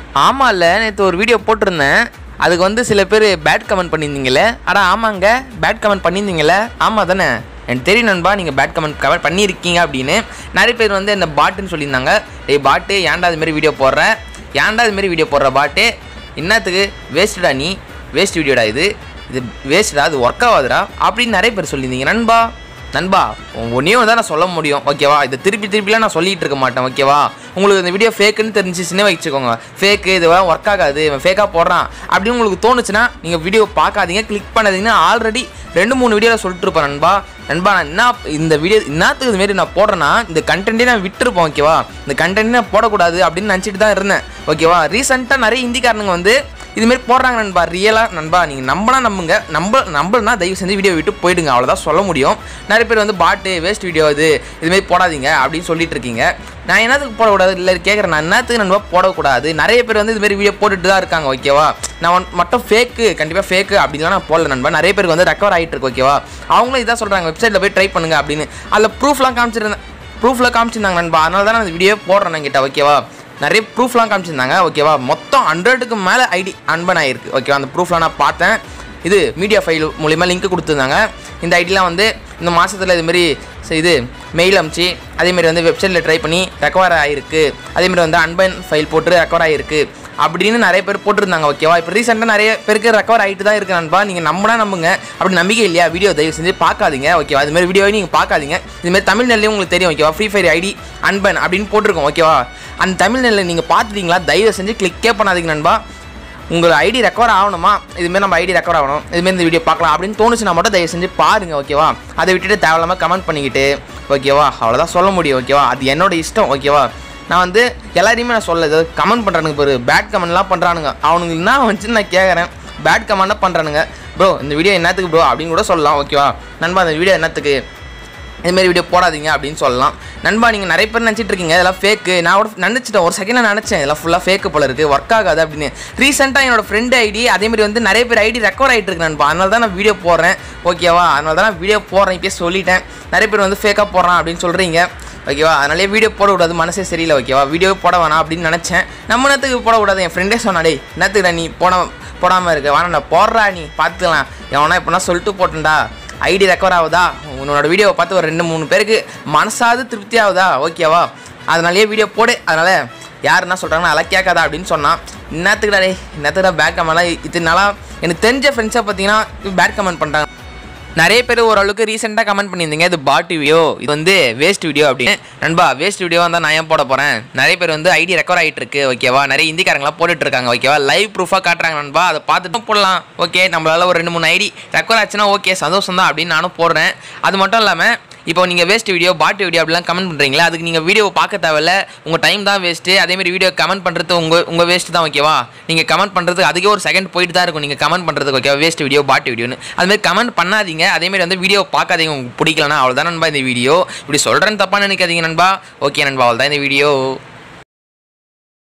ஆமாம் இல்லை நேற்று ஒரு வீடியோ போட்டிருந்தேன் அதுக்கு வந்து சில பேர் பேட் கமெண்ட் பண்ணியிருந்தீங்களே அடா ஆமாங்க பேட் கமெண்ட் பண்ணியிருந்தீங்களே ஆமாம் தானே எனக்கு தெரியும் நண்பா நீங்கள் பேட் கமெண்ட் கவர் பண்ணியிருக்கீங்க அப்படின்னு நிறைய பேர் வந்து என்ன பாட்டுன்னு சொல்லியிருந்தாங்க டேய் பாட்டு ஏன்டா இது மாதிரி வீடியோ போடுற ஏன்டா இது மாதிரி வீடியோ போடுற பாட்டு என்னத்துக்கு வேஸ்ட்டுடா நீ வேஸ்ட் வீடியோடா இது இது வேஸ்ட்டா அது ஒர்க் ஆகாதுடா அப்படின்னு நிறைய பேர் சொல்லியிருந்தீங்க நண்பா நண்பா ஒன்றே தான் நான் சொல்ல முடியும் ஓகேவா இதை திருப்பி திருப்பிலாம் நான் சொல்லிட்டு இருக்க மாட்டேன் ஓகேவா உங்களுக்கு இந்த வீடியோ ஃபேக்குன்னு தெரிஞ்சிச்சுன்னே வச்சுக்கோங்க ஃபேக்கு இதுவெல்லாம் ஒர்க் ஆகாது இவன் ஃபேக்காக போடுறான் அப்படின்னு உங்களுக்கு தோணுச்சுன்னா நீங்கள் வீடியோ பார்க்காதீங்க கிளிக் பண்ணாதீங்கன்னா ஆல்ரெடி ரெண்டு மூணு வீடியோவில் சொல்லிட்டு இருப்பேன் நண்பா நண்பா நான் என்ன இந்த வீடியோ என்னத்துக்கு இதுமாரி நான் போடுறேன்னா இந்த கண்டென்ட்டே நான் விட்டுருப்போம் ஓகேவா இந்த கண்டென்ட் நான் போடக்கூடாது அப்படின்னு நினச்சிட்டு தான் இருந்தேன் ஓகேவா ரீசெண்டாக நிறைய ஹிந்திக்காரனுங்க வந்து இதுமாரி போடுறாங்க நண்பா ரியலாக நண்பா நீங்கள் நம்பினா நம்புங்க நம்ப நம்பலனா தயவு செஞ்சு வீடியோ விட்டு போயிடுங்க அவ்வளோதான் சொல்ல முடியும் நிறைய பேர் வந்து பாட்டு வேஸ்ட் வீடியோ இது இதுமாரி போடாதீங்க அப்படின்னு சொல்லிட்டு இருக்கீங்க நான் என்னத்துக்கு போடக்கூடாது இல்லை கேட்குறேன் நான் என்னத்துக்கு நண்பா போடக்கூடாது நிறைய பேர் வந்து இதுமாரி வீடியோ போட்டுட்டு தான் இருக்காங்க ஓகேவா நான் வந்து மட்டும் ஃபேக்கு கண்டிப்பாக ஃபேக்கு அப்படின்லாம் நான் போடல நண்பா நிறைய பேருக்கு வந்து ரெக்கவர் ஆகிட்டு இருக்கு ஓகேவா அவங்களும் இதான் சொல்கிறாங்க வெப்சைட்டில் போய் ட்ரை பண்ணுங்க அப்படின்னு அதில் ப்ரூஃப்லாம் காமிச்சிருந்தேன் ப்ரூஃபில் காமிச்சிருந்தாங்க நண்பா அதனால தான் நான் அந்த வீடியோ போடுறேன் என்கிட்ட ஓகேவா நிறைய ப்ரூஃப்லாம் காமிச்சிருந்தாங்க ஓகேவா மொத்தம் ஹண்ட்ரடுக்கு மேலே ஐடி அன்பன் ஆயிருக்கு ஓகேவா அந்த ப்ரூஃப்லாம் நான் பார்த்தேன் இது மீடியா ஃபைல் மூலிமா லிங்க் கொடுத்துருந்தாங்க இந்த ஐடிலாம் வந்து இந்த மாதத்தில் இதுமாரி இது மெயில் அமுச்சு அதேமாரி வந்து வெப்சைட்டில் ட்ரை பண்ணி ரெக்கவர் ஆகிருக்கு அதேமாரி வந்து அன்பன் ஃபைல் போட்டு ரெக்கவர் ஆகிருக்கு அப்படின்னு நிறைய பேர் போட்டிருந்தாங்க ஓகேவா இப்போ ரீசெண்டாக நிறைய பேருக்கு ரெக்கவர் ஆகிட்டு தான் இருக்கு நண்பா நீங்கள் நம்பினா நம்புங்க அப்படி நம்பிக்கை இல்லையா வீடியோ தயவு செஞ்சு பார்க்காதீங்க ஓகேவா இதுமாரி வீடியோவை நீங்கள் பார்க்காதீங்க இதுமாரி தமிழ் நெல்லையும் உங்களுக்கு தெரியும் ஓகேவா ஃப்ரீ ஃபயர் ஐடி அன்பன் அப்படின்னு போட்டிருக்கோம் ஓகேவா அந்த தமிழ் நெல்லை நீங்கள் பார்த்துட்டீங்களா தயவு செஞ்சு கிளிக்கே பண்ணாதீங்க நண்பா உங்கள் ஐடி ரெக்கவர் ஆகணுமா இதுமாரி நம்ம ஐடி ரெக்கவர் ஆகணும் இதுமாரி இந்த வீடியோ பார்க்கலாம் அப்படின்னு தோணுச்சுன்னா மட்டும் தயவு செஞ்சு பாருங்க ஓகேவா அதை விட்டுட்டு தேவையில்லாமல் கமெண்ட் பண்ணிக்கிட்டு ஓகேவா அவ்வளோதான் சொல்ல முடியும் ஓகேவா அது என்னோட இஷ்டம் ஓகேவா நான் வந்து எல்லாரையுமே நான் சொல்ல ஏதாவது கமெண்ட் பண்ணுறானுங்க ஒரு பேட் கமெண்ட்லாம் பண்ணுறானுங்க அவனுங்க என்ன வந்துச்சு நான் கேட்குறேன் பேட் கமெண்ட்டாக பண்ணுறானுங்க ப்ரோ இந்த வீடியோ என்னத்துக்கு ப்ரோ அப்படின்னு கூட சொல்லலாம் ஓகேவா நண்பா இந்த வீடியோ என்னத்துக்கு இதுமாரி வீடியோ போடாதீங்க அப்படின்னு சொல்லலாம் நண்பா நீங்கள் நிறைய பேர் நினச்சிட்டு இருக்கீங்க இதெல்லாம் ஃபேக்கு நான் கூட நினச்சிட்டேன் ஒரு செகண்ட் நினச்சேன் இதெல்லாம் ஃபுல்லாக ஃபேக்கு போல இருக்குது ஒர்க் ஆகாது அப்படின்னு ரீசெண்டாக என்னோட ஃப்ரெண்ட் ஐடி அதேமாதிரி வந்து நிறைய பேர் ஐடி ரெக்கவர் ஆகிட்டு இருக்கு நண்பா அதனால தான் நான் வீடியோ போடுறேன் ஓகேவா அதனால தான் நான் வீடியோ போடுறேன் இப்போயே சொல்லிட்டேன் நிறைய பேர் வந்து ஃபேக்காக போடுறான் அப்படின்னு சொல்கிறீங்க ஓகேவா அதனாலே வீடியோ போடக்கூடாது மனசே சரியில்லை ஓகேவா வீடியோ போட வேணாம் அப்படின்னு நினச்சேன் நம்ம நேரத்துக்கு போடக்கூடாது என் ஃப்ரெண்டே சொன்னாடே என்னத்துக்கு நீ போன போடாமல் இருக்க வேணா நான் போடுறா நீ பார்த்துக்கலாம் எவனா இப்போனா சொல்லிட்டு போட்டேன்டா ஐடி ரெக்கவர் ஆகுதா உன்னோட வீடியோவை பார்த்து ஒரு ரெண்டு மூணு பேருக்கு மனசாவது திருப்தி ஆகுதா ஓகேவா அதனாலேயே வீடியோ போடு அதனால் யார் என்ன சொல்கிறாங்கன்னா அதெல்லாம் கேட்காதா அப்படின்னு சொன்னான் என்னத்துக்குடா டே என்னத்துக்குடா பேக் கமெண்ட்லாம் இத்தனை நாளாக எனக்கு தெரிஞ்ச ஃப்ரெண்ட்ஸை பார்த்தீங்கன்னா பேட் கமெண்ட் பண்ணுறாங்க நிறைய பேர் ஓரளவுக்கு ரீசெண்டாக கமெண்ட் பண்ணியிருந்தீங்க இது பாட் வீடியோ இது வந்து வேஸ்ட் வீடியோ அப்படின்னு நண்பா வேஸ்ட் வீடியோ வந்தால் நான் ஏன் போட போகிறேன் நிறைய பேர் வந்து ஐடி ரெக்கவர் ஆகிட்டு இருக்கு ஓகேவா நிறைய இந்திக்காரங்களாம் போட்டுட்டு இருக்காங்க ஓகேவா லைவ் ப்ரூஃபாக காட்டுறாங்க நண்பா அதை பார்த்துட்டு போடலாம் ஓகே நம்மளால ஒரு ரெண்டு மூணு ஐடி ரெக்கவர் ஆச்சுன்னா ஓகே சந்தோஷம் தான் அப்படின்னு நானும் போடுறேன் அது மட்டும் இல்லாமல் இப்போ நீங்கள் வேஸ்ட் வீடியோ பாட்டு வீடியோ அப்படிலாம் கமெண்ட் பண்ணுறீங்களா அதுக்கு நீங்கள் வீடியோ பார்க்க தேவையில்ல உங்கள் டைம் தான் வேஸ்ட்டு அதேமாரி வீடியோ கமெண்ட் பண்ணுறது உங்கள் உங்கள் வேஸ்ட் தான் ஓகேவா நீங்கள் கமெண்ட் பண்ணுறது அதுக்கே ஒரு செகண்ட் போயிட்டு தான் இருக்கும் நீங்கள் கமெண்ட் பண்ணுறதுக்கு ஓகேவா வேஸ்ட் வீடியோ பாட்டு வீடியோன்னு அதுமாதிரி கமெண்ட் பண்ணாதீங்க அதேமாரி வந்து வீடியோ பார்க்காதீங்க உங்களுக்கு பிடிக்கலனா அவ்வளோதான் நண்பா இந்த வீடியோ இப்படி சொல்கிறேன்னு தப்பாக நினைக்காதீங்க நண்பா ஓகே நண்பா அவ்வளோதான் இந்த வீடியோ